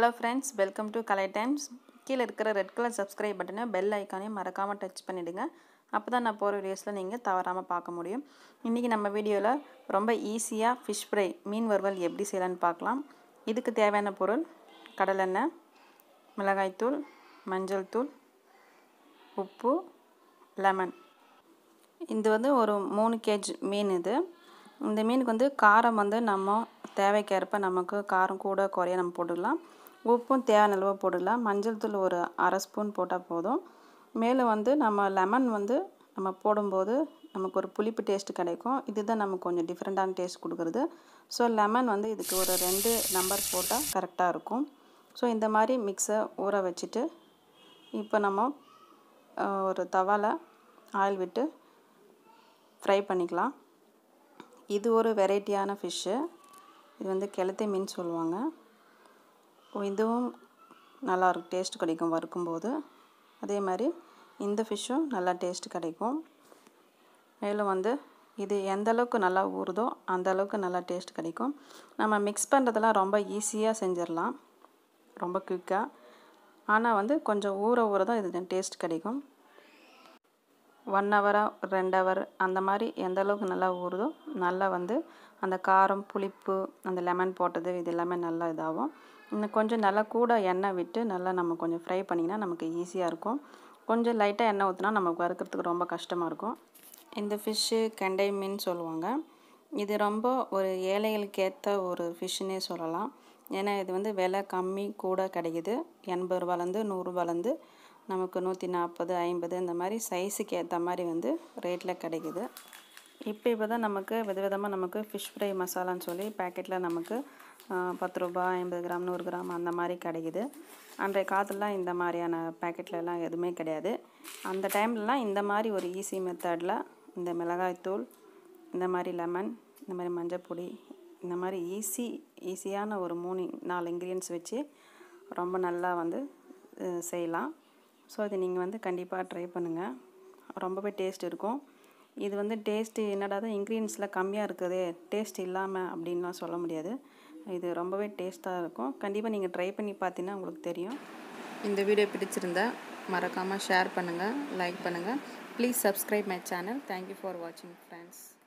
hello friends welcome to Kalai Times கீழே இருக்கிற red colour subscribe பட்டனை பெல் ஐக்கானையும் மறக்காமல் டச் பண்ணிவிடுங்க அப்போ தான் நான் போகிற வீடியோஸில் நீங்கள் தவறாமல் பார்க்க முடியும் இன்றைக்கி நம்ம வீடியோவில் ரொம்ப ஈஸியாக ஃபிஷ் ஃப்ரை மீன் வறுவல் எப்படி செய்யலான்னு பார்க்கலாம் இதுக்கு தேவையான பொருள் கடலெண்ணெய் மிளகாய்த்தூள் மஞ்சள் தூள் உப்பு லெமன் இது வந்து ஒரு மூணு கேஜ் மீன் இது இந்த மீனுக்கு வந்து காரம் வந்து நம்ம தேவைக்கேற்ப நமக்கு காரம் கூட குறைய நம்ம போட்டுக்கலாம் உப்பும் தேவையான அளவு போட்டுக்கலாம் மஞ்சள் தூள் ஒரு அரை ஸ்பூன் போட்டால் போதும் மேலும் வந்து நம்ம லெமன் வந்து நம்ம போடும்போது நமக்கு ஒரு புளிப்பு டேஸ்ட் கிடைக்கும் இதுதான் நமக்கு கொஞ்சம் டிஃப்ரெண்ட்டான டேஸ்ட் கொடுக்குறது ஸோ லெமன் வந்து இதுக்கு ஒரு ரெண்டு நம்பர் போட்டால் கரெக்டாக இருக்கும் ஸோ இந்த மாதிரி மிக்ஸை ஊற வச்சுட்டு இப்போ நம்ம ஒரு தவாவில் ஆயில் விட்டு ஃப்ரை பண்ணிக்கலாம் இது ஒரு வெரைட்டியான ஃபிஷ்ஷு இது வந்து கெளுத்தி மீன் சொல்லுவாங்க இதுவும் நல்லாயிருக்கும் டேஸ்ட் கிடைக்கும் வறுக்கும்போது அதே மாதிரி இந்த ஃபிஷ்ஷும் நல்லா டேஸ்ட் கிடைக்கும் மேலும் வந்து இது எந்த அளவுக்கு நல்லா ஊறுதோ அந்த அளவுக்கு நல்லா டேஸ்ட் கிடைக்கும் நம்ம மிக்ஸ் பண்ணுறதெல்லாம் ரொம்ப ஈஸியாக செஞ்சிடலாம் ரொம்ப குயிக்காக ஆனால் வந்து கொஞ்சம் ஊற ஊற தான் இது டேஸ்ட் கிடைக்கும் ஒன் ஹவராக ரெண்டு ஹவர் அந்த மாதிரி எந்த அளவுக்கு நல்லா ஊறுதோ நல்லா வந்து அந்த காரம் புளிப்பு அந்த லெமன் போட்டது இது எல்லாமே நல்லா இதாகும் இன்னும் கொஞ்சம் நல்லா கூட எண்ணெய் விட்டு நல்லா நம்ம கொஞ்சம் ஃப்ரை பண்ணிங்கன்னா நமக்கு ஈஸியாக இருக்கும் கொஞ்சம் லைட்டாக எண்ணெய் ஊற்றினா நமக்கு வறுக்கிறதுக்கு ரொம்ப கஷ்டமாக இருக்கும் இந்த ஃபிஷ்ஷு கெண்டை மீன் சொல்லுவாங்க இது ரொம்ப ஒரு ஏழைகளுக்கு ஏற்ற ஒரு ஃபிஷ்ஷுன்னே சொல்லலாம் ஏன்னா இது வந்து விலை கம்மி கூட கிடைக்கிது எண்பது ரூபாலேருந்து நூறுரூபாலேருந்து நமக்கு நூற்றி நாற்பது ஐம்பது இந்த மாதிரி சைஸுக்கு ஏற்ற மாதிரி வந்து ரேட்டில் கிடைக்குது இப்போ இப்போ தான் நமக்கு விதவிதமாக நமக்கு ஃபிஷ் ஃப்ரை மசாலான்னு சொல்லி பேக்கெட்டில் நமக்கு பத்து ரூபா ஐம்பது கிராம் நூறு கிராம் அந்த மாதிரி கிடைக்குது அன்றைய காலத்துலலாம் இந்த மாதிரியான பேக்கெட்லலாம் எதுவுமே கிடையாது அந்த டைம்லலாம் இந்த மாதிரி ஒரு ஈஸி மெத்தடில் இந்த மிளகாய்த்தூள் இந்த மாதிரி லெமன் இந்த மாதிரி மஞ்சப்பொடி இந்த மாதிரி ஈஸி ஈஸியான ஒரு மூணு நாலு இன்க்ரீடியன்ஸ் வச்சு ரொம்ப நல்லா வந்து செய்யலாம் ஸோ இது நீங்கள் வந்து கண்டிப்பாக ட்ரை பண்ணுங்கள் ரொம்பவே டேஸ்ட் இருக்கும் இது வந்து டேஸ்ட்டு என்னடா தான் இன்க்ரீடியன்ஸில் கம்மியாக இருக்குதே டேஸ்ட் இல்லாமல் அப்படின்லாம் சொல்ல முடியாது இது ரொம்பவே டேஸ்ட்டாக இருக்கும் கண்டிப்பாக நீங்கள் ட்ரை பண்ணி பார்த்தீங்கன்னா உங்களுக்கு தெரியும் இந்த வீடியோ பிடிச்சிருந்தா மறக்காமல் ஷேர் பண்ணுங்கள் லைக் பண்ணுங்கள் please subscribe my channel thank you for வாட்சிங் ஃப்ரெண்ட்ஸ்